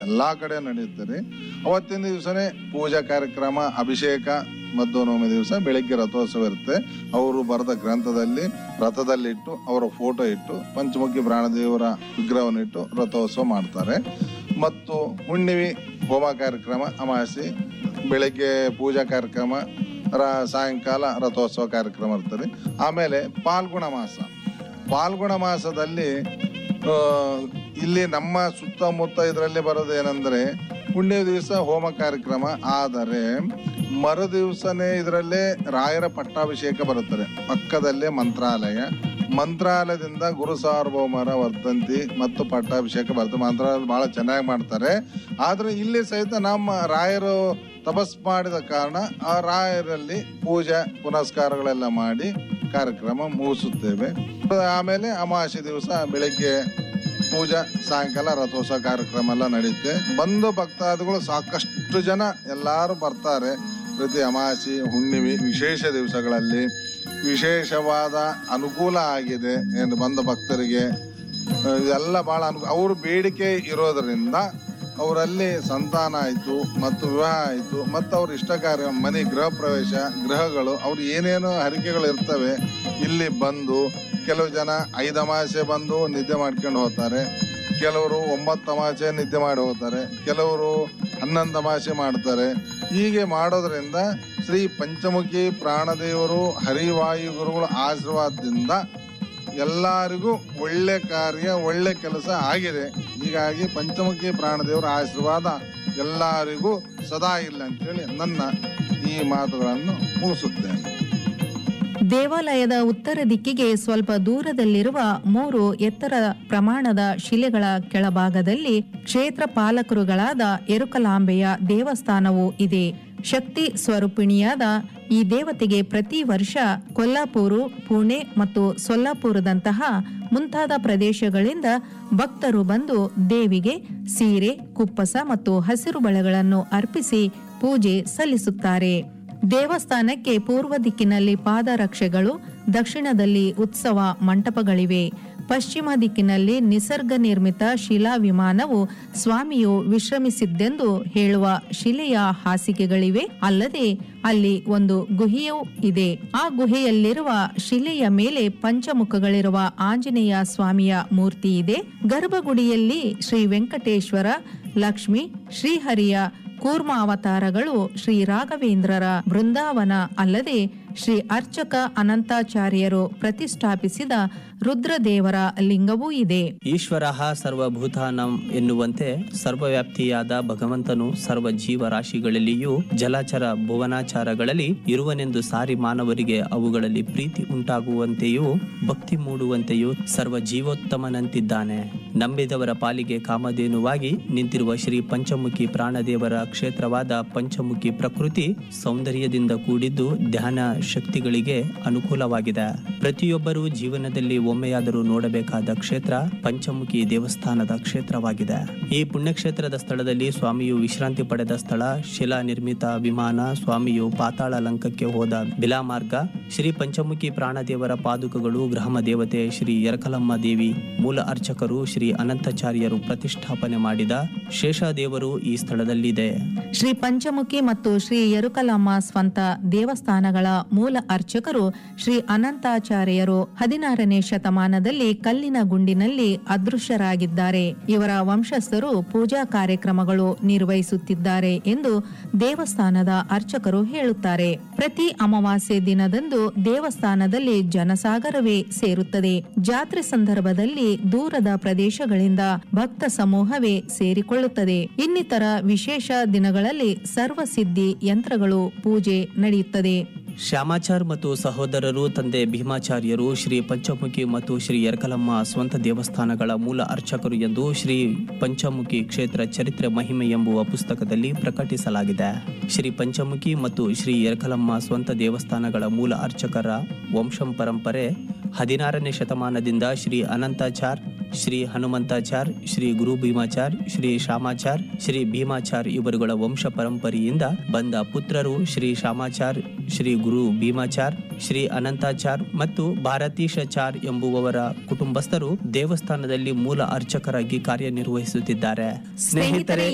ಎಲ್ಲಾ ಕಡೆ ನಡೆಯುತ್ತೆ ಅವತ್ತಿನ ದಿವಸನೇ ಪೂಜಾ ಕಾರ್ಯಕ್ರಮ ಅಭಿಷೇಕ ಮಧ್ಯಾಹ್ನವಮಿ ದಿವಸ ಬೆಳಿಗ್ಗೆ ರಥೋತ್ಸವ ಇರುತ್ತೆ ಅವರು ಬರೆದ ಗ್ರಂಥದಲ್ಲಿ ರಥದಲ್ಲಿಟ್ಟು ಅವರ ಫೋಟೋ ಇಟ್ಟು ಪಂಚಮುಖಿ ಪ್ರಾಣದೇವರ ವಿಗ್ರಹವನ್ನು ಇಟ್ಟು ರಥೋತ್ಸವ ಮಾಡ್ತಾರೆ ಮತ್ತು ಹುಣ್ಣಿಮೆ ಹೋಮ ಕಾರ್ಯಕ್ರಮ ಅಮಾವಾಸ್ಯೆ ಬೆಳಗ್ಗೆ ಪೂಜಾ ಕಾರ್ಯಕ್ರಮ ರ ಸಾಯಂಕಾಲ ರಥೋತ್ಸವ ಕಾರ್ಯಕ್ರಮ ಇರ್ತದೆ ಆಮೇಲೆ ಪಾಲ್ಗುಣ ಮಾಸ ಪಾಲ್ಗುಣ ಮಾಸದಲ್ಲಿ ಆ, ಇಲ್ಲಿ ನಮ್ಮ ಸುತ್ತಮುತ್ತ ಇದರಲ್ಲಿ ಬರೋದು ಏನಂದ್ರೆ ಪುಣ್ಯ ದಿವಸ ಹೋಮ ಕಾರ್ಯಕ್ರಮ ಆದರೆ ಮರು ದಿವಸನೇ ಇದರಲ್ಲೇ ರಾಯರ ಪಟ್ಟಾಭಿಷೇಕ ಬರುತ್ತದೆ ಪಕ್ಕದಲ್ಲೇ ಮಂತ್ರಾಲಯ ಮಂತ್ರಾಲಯದಿಂದ ಗುರು ಸಾರ್ವಭೌಮರ ವರ್ಧಂತಿ ಮತ್ತು ಪಟ್ಟಾಭಿಷೇಕ ಬರುತ್ತೆ ಮಂತ್ರಾಲಯ ಬಹಳ ಚೆನ್ನಾಗಿ ಮಾಡ್ತಾರೆ ಆದ್ರೆ ಇಲ್ಲಿ ಸಹಿತ ನಮ್ಮ ರಾಯರು ತಪಸ್ ಮಾಡಿದ ಕಾರಣ ಆ ರಾಯರಲ್ಲಿ ಪೂಜೆ ಪುನಸ್ಕಾರಗಳೆಲ್ಲ ಮಾಡಿ ಕಾರ್ಯಕ್ರಮ ಮುಗಿಸುತ್ತೇವೆ ಆಮೇಲೆ ಅಮಾವಾಸ್ಯೆ ದಿವಸ ಬೆಳಿಗ್ಗೆ ಪೂಜಾ ಸಾಯಂಕಾಲ ರಥೋತ್ಸವ ಕಾರ್ಯಕ್ರಮ ಎಲ್ಲ ನಡೆಯುತ್ತೆ ಬಂದು ಭಕ್ತಾದಿಗಳು ಸಾಕಷ್ಟು ಜನ ಎಲ್ಲರೂ ಬರ್ತಾರೆ ಪ್ರತಿ ಅಮಾವಾಸ್ಯೆ ಹುಣ್ಣಿಮೆ ವಿಶೇಷ ದಿವಸಗಳಲ್ಲಿ ವಿಶೇಷವಾದ ಅನುಕೂಲ ಆಗಿದೆ ಏನು ಬಂದ ಭಕ್ತರಿಗೆ ಆ, ಇದೆಲ್ಲ ಬಹಳ ಅನು ಅವ್ರ ಬೇಡಿಕೆ ಇರೋದರಿಂದ ಅವರಲ್ಲಿ ಸಂತಾನ ಆಯಿತು ಮತ್ತು ವಿವಾಹ ಆಯಿತು ಮತ್ತು ಅವ್ರ ಇಷ್ಟ ಕಾರ್ಯ ಮನೆ ಗೃಹ ಪ್ರವೇಶ ಗೃಹಗಳು ಅವ್ರು ಏನೇನು ಹರಿಕೆಗಳು ಇರ್ತವೆ ಇಲ್ಲಿ ಬಂದು ಕೆಲವು ಜನ ಐದು ಅಮಾವಾಸ್ಯೆ ಬಂದು ನಿದ್ದೆ ಮಾಡ್ಕೊಂಡು ಹೋಗ್ತಾರೆ ಕೆಲವರು ಒಂಬತ್ತು ಅಮಾವಾಸ್ಯೆ ನಿದ್ದೆ ಮಾಡಿ ಹೋಗ್ತಾರೆ ಕೆಲವರು ಹನ್ನೊಂದು ಅಮಾವಾಸ್ಯೆ ಮಾಡ್ತಾರೆ ಹೀಗೆ ಮಾಡೋದ್ರಿಂದ ಶ್ರೀ ಪಂಚಮುಖಿ ಪ್ರಾಣದೇವರು ಹರಿವಾಯು ಗುರುಗಳ ಆಶೀರ್ವಾದದಿಂದ ಎಲ್ಲರಿಗೂ ಒಳ್ಳೆ ಕಾರ್ಯ ಒಳ್ಳೆ ಕೆಲಸ ಆಗಿದೆ ಹೀಗಾಗಿ ಪಂಚಮುಖಿ ಪ್ರಾಣದೇವರ ಆಶೀರ್ವಾದ ಎಲ್ಲರಿಗೂ ಸದಾ ಇಲ್ಲ ಅಂತೇಳಿ ನನ್ನ ಈ ಮಾತುಗಳನ್ನು ಮುಗಿಸುತ್ತೇನೆ ದೇವಾಲಯದ ಉತ್ತರ ದಿಕ್ಕಿಗೆ ಸ್ವಲ್ಪ ದೂರದಲ್ಲಿರುವ ಮೂರು ಎತ್ತರ ಪ್ರಮಾಣದ ಶಿಲೆಗಳ ಕೆಳಭಾಗದಲ್ಲಿ ಕ್ಷೇತ್ರ ಪಾಲಕರುಗಳಾದ ಎರುಕಲಾಂಬೆಯ ದೇವಸ್ಥಾನವೂ ಇದೆ ಶಕ್ತಿ ಸ್ವರೂಪಿಣಿಯಾದ ಈ ದೇವತೆಗೆ ಪ್ರತಿ ವರ್ಷ ಕೊಲ್ಲಾಪುರು ಪುಣೆ ಮತ್ತು ಸೊಲ್ಲಾಪುರದಂತಹ ಮುಂತಾದ ಪ್ರದೇಶಗಳಿಂದ ಭಕ್ತರು ಬಂದು ದೇವಿಗೆ ಸೀರೆ ಕುಪ್ಪಸ ಮತ್ತು ಹಸಿರು ಬಳೆಗಳನ್ನು ಅರ್ಪಿಸಿ ಪೂಜೆ ಸಲ್ಲಿಸುತ್ತಾರೆ ದೇವಸ್ಥಾನಕ್ಕೆ ಪೂರ್ವ ದಿಕ್ಕಿನಲ್ಲಿ ಪಾದರಕ್ಷೆಗಳು ದಕ್ಷಿಣದಲ್ಲಿ ಉತ್ಸವ ಮಂಟಪಗಳಿವೆ ಪಶ್ಚಿಮ ದಿಕ್ಕಿನಲ್ಲಿ ನಿಸರ್ಗ ನಿರ್ಮಿತ ಶಿಲಾ ವಿಮಾನವು ಸ್ವಾಮಿಯು ವಿಶ್ರಮಿಸಿದ್ದೆಂದು ಹೇಳುವ ಶಿಲೆಯ ಹಾಸಿಗೆಗಳಿವೆ ಅಲ್ಲದೆ ಅಲ್ಲಿ ಒಂದು ಗುಹೆಯೂ ಇದೆ ಆ ಗುಹೆಯಲ್ಲಿರುವ ಶಿಲೆಯ ಮೇಲೆ ಪಂಚಮುಖಗಳಿರುವ ಆಂಜನೇಯ ಸ್ವಾಮಿಯ ಮೂರ್ತಿ ಇದೆ ಗರ್ಭಗುಡಿಯಲ್ಲಿ ಶ್ರೀ ವೆಂಕಟೇಶ್ವರ ಲಕ್ಷ್ಮಿ ಶ್ರೀಹರಿಯ ಕೂರ್ಮ ಅವತಾರಗಳು ಶ್ರೀ ರಾಘವೇಂದ್ರರ ಬೃಂದಾವನ ಅಲ್ಲದೆ ಶ್ರೀ ಅರ್ಚಕ ಅನಂತಾಚಾರ್ಯರು ಪ್ರತಿಷ್ಠಾಪಿಸಿದ ರುದ್ರದೇವರ ಲಿಂಗವೂ ಇದೆ ಈಶ್ವರ ಸರ್ವಭೂತಾನಂ ಎನ್ನುವಂತೆ ಸರ್ವವ್ಯಾಪ್ತಿಯಾದ ಭಗವಂತನು ಸರ್ವ ಜೀವರಾಶಿಗಳಲ್ಲಿಯೂ ಜಲಚರ ಭುವನಾಚಾರಗಳಲ್ಲಿ ಇರುವನೆಂದು ಸಾರಿ ಮಾನವರಿಗೆ ಅವುಗಳಲ್ಲಿ ಪ್ರೀತಿ ಉಂಟಾಗುವಂತೆಯೂ ಭಕ್ತಿ ಮೂಡುವಂತೆಯೂ ಸರ್ವ ಜೀವೋತ್ತಮನಂತಿದ್ದಾನೆ ನಂಬಿದವರ ಪಾಲಿಗೆ ಕಾಮಧೇನುವಾಗಿ ನಿಂತಿರುವ ಶ್ರೀ ಪಂಚಮುಖಿ ಪ್ರಾಣದೇವರ ಕ್ಷೇತ್ರವಾದ ಪಂಚಮುಖಿ ಪ್ರಕೃತಿ ಸೌಂದರ್ಯದಿಂದ ಕೂಡಿದ್ದು ಧ್ಯಾನ ಶಕ್ತಿಗಳಿಗೆ ಅನುಕೂಲವಾಗಿದೆ ಪ್ರತಿಯೊಬ್ಬರೂ ಜೀವನದಲ್ಲಿ ಒಮ್ಮೆಯಾದರೂ ನೋಡಬೇಕಾದ ಕ್ಷೇತ್ರ ಪಂಚಮುಖಿ ದೇವಸ್ಥಾನದ ಕ್ಷೇತ್ರವಾಗಿದೆ ಈ ಪುಣ್ಯಕ್ಷೇತ್ರದ ಸ್ಥಳದಲ್ಲಿ ಸ್ವಾಮಿಯು ವಿಶ್ರಾಂತಿ ಪಡೆದ ಸ್ಥಳ ಶಿಲಾ ನಿರ್ಮಿತ ವಿಮಾನ ಸ್ವಾಮಿಯು ಪಾತಾಳ ಲಂಕಕ್ಕೆ ಹೋದ ಬಿಲಾಮಾರ್ಗ ಶ್ರೀ ಪಂಚಮುಖಿ ಪ್ರಾಣದೇವರ ಪಾದುಕಗಳು ಗ್ರಾಮ ದೇವತೆ ಶ್ರೀ ಯರಕಲಮ್ಮ ದೇವಿ ಮೂಲ ಅರ್ಚಕರು ಶ್ರೀ ಅನಂತಾಚಾರ್ಯರು ಪ್ರತಿಷ್ಠಾಪನೆ ಮಾಡಿದ ಶೇಷದೇವರು ಈ ಸ್ಥಳದಲ್ಲಿದೆ ಶ್ರೀ ಪಂಚಮುಖಿ ಮತ್ತು ಶ್ರೀ ಯರುಕಲಮ್ಮ ಸ್ವಂತ ದೇವಸ್ಥಾನಗಳ ಮೂಲ ಅರ್ಚಕರು ಶ್ರೀ ಅನಂತಾಚಾರ್ಯರು ಹದಿನಾರನೇ ಶತಮಾನದಲ್ಲಿ ಕಲ್ಲಿನ ಗುಂಡಿನಲ್ಲಿ ಅದೃಶ್ಯರಾಗಿದ್ದಾರೆ ಇವರ ವಂಶಸ್ಥರು ಪೂಜಾ ಕಾರ್ಯಕ್ರಮಗಳು ನಿರ್ವಹಿಸುತ್ತಿದ್ದಾರೆ ಎಂದು ದೇವಸ್ಥಾನದ ಅರ್ಚಕರು ಹೇಳುತ್ತಾರೆ ಪ್ರತಿ ಅಮಾವಾಸ್ಯೆ ದಿನದಂದು ದೇವಸ್ಥಾನದಲ್ಲಿ ಜನಸಾಗರವೇ ಸೇರುತ್ತದೆ ಜಾತ್ರೆ ಸಂದರ್ಭದಲ್ಲಿ ದೂರದ ಪ್ರದೇಶಗಳಿಂದ ಭಕ್ತ ಸಮೂಹವೇ ಸೇರಿಕೊಳ್ಳುತ್ತದೆ ಇನ್ನಿತರ ವಿಶೇಷ ದಿನಗಳಲ್ಲಿ ಸರ್ವಸಿದ್ಧಿ ಯಂತ್ರಗಳು ಪೂಜೆ ನಡೆಯುತ್ತದೆ ಶ್ಯಾಮಾಚಾರ್ ಮತ್ತು ಸಹೋದರರು ತಂದೆ ಭೀಮಾಚಾರ್ಯರು ಶ್ರೀ ಪಂಚಮುಖಿ ಮತ್ತು ಶ್ರೀ ಯರಕಲಮ್ಮ ಸ್ವಂತ ದೇವಸ್ಥಾನಗಳ ಮೂಲ ಅರ್ಚಕರು ಎಂದು ಶ್ರೀ ಪಂಚಮುಖಿ ಕ್ಷೇತ್ರ ಚರಿತ್ರೆ ಮಹಿಮೆ ಎಂಬುವ ಪುಸ್ತಕದಲ್ಲಿ ಪ್ರಕಟಿಸಲಾಗಿದೆ ಶ್ರೀ ಪಂಚಮುಖಿ ಮತ್ತು ಶ್ರೀ ಯರಕಲಮ್ಮ ಸ್ವಂತ ದೇವಸ್ಥಾನಗಳ ಮೂಲ ಅರ್ಚಕರ ವಂಶಂ ಪರಂಪರೆ ಹದಿನಾರನೇ ಶತಮಾನದಿಂದ ಶ್ರೀ ಅನಂತಾಚಾರ್ ಶ್ರೀ ಹನುಮಂತಾಚಾರ್ ಶ್ರೀ ಗುರು ಭೀಮಾಚಾರ್ ಶ್ರೀ ಶ್ಯಾಮಾಚಾರ್ ಶ್ರೀ ಭೀಮಾಚಾರ್ ಇವರುಗಳ ವಂಶ ಪರಂಪರೆಯಿಂದ ಬಂದ ಪುತ್ರರು ಶ್ರೀ ಶ್ಯಾಮಾಚಾರ್ ಶ್ರೀ ಗುರು ಭೀಮಾಚಾರ್ ಶ್ರೀ ಅನಂತಾಚಾರ್ ಮತ್ತು ಭಾರತೀಶಾಚಾರ್ ಎಂಬುವವರ ಕುಟುಂಬಸ್ಥರು ದೇವಸ್ಥಾನದಲ್ಲಿ ಮೂಲ ಅರ್ಚಕರಾಗಿ ಕಾರ್ಯನಿರ್ವಹಿಸುತ್ತಿದ್ದಾರೆ ಸ್ನೇಹಿತರೆ